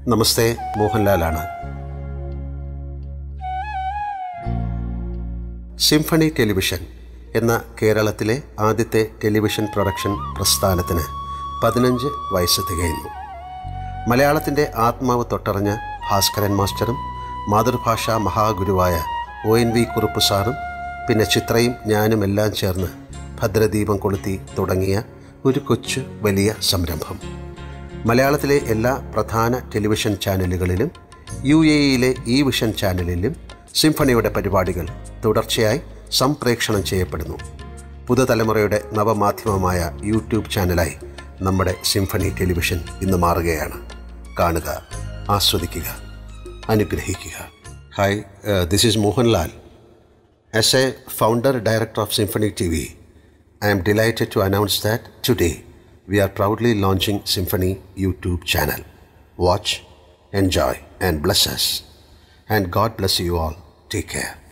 നമസ്തേ മോഹൻലാലാണ് symphony television എന്ന കേരളത്തിലെ ആദ്യത്തെ ടെലിവിഷൻ പ്രൊഡക്ഷൻ പ്രസ്ഥാനത്തിന് പതിനഞ്ച് വയസ്സ് തികയുന്നു മലയാളത്തിൻ്റെ ആത്മാവ് തൊട്ടറിഞ്ഞ ഭാസ്കരൻ മാസ്റ്ററും മാതൃഭാഷാ മഹാഗുരുവായ ഒ എൻ വി കുറുപ്പ് സാറും പിന്നെ ചിത്രയും ഞാനും എല്ലാം ചേർന്ന് ഭദ്രദീപം കൊളുത്തി തുടങ്ങിയ ഒരു കൊച്ചു വലിയ സംരംഭം മലയാളത്തിലെ എല്ലാ പ്രധാന ടെലിവിഷൻ ചാനലുകളിലും യു എ ഇയിലെ ഈ വിഷൻ ചാനലിലും സിംഫണിയുടെ പരിപാടികൾ തുടർച്ചയായി സംപ്രേക്ഷണം ചെയ്യപ്പെടുന്നു പുതുതലമുറയുടെ നവമാധ്യമമായ യൂട്യൂബ് ചാനലായി നമ്മുടെ സിംഫണി ടെലിവിഷൻ ഇന്ന് മാറുകയാണ് കാണുക ആസ്വദിക്കുക അനുഗ്രഹിക്കുക hi this is Mohanlal As a founder director of Symphony TV, I am delighted to announce that today we are proudly launching Symphony YouTube channel. Watch, enjoy, and bless us. And God bless you all. Take care.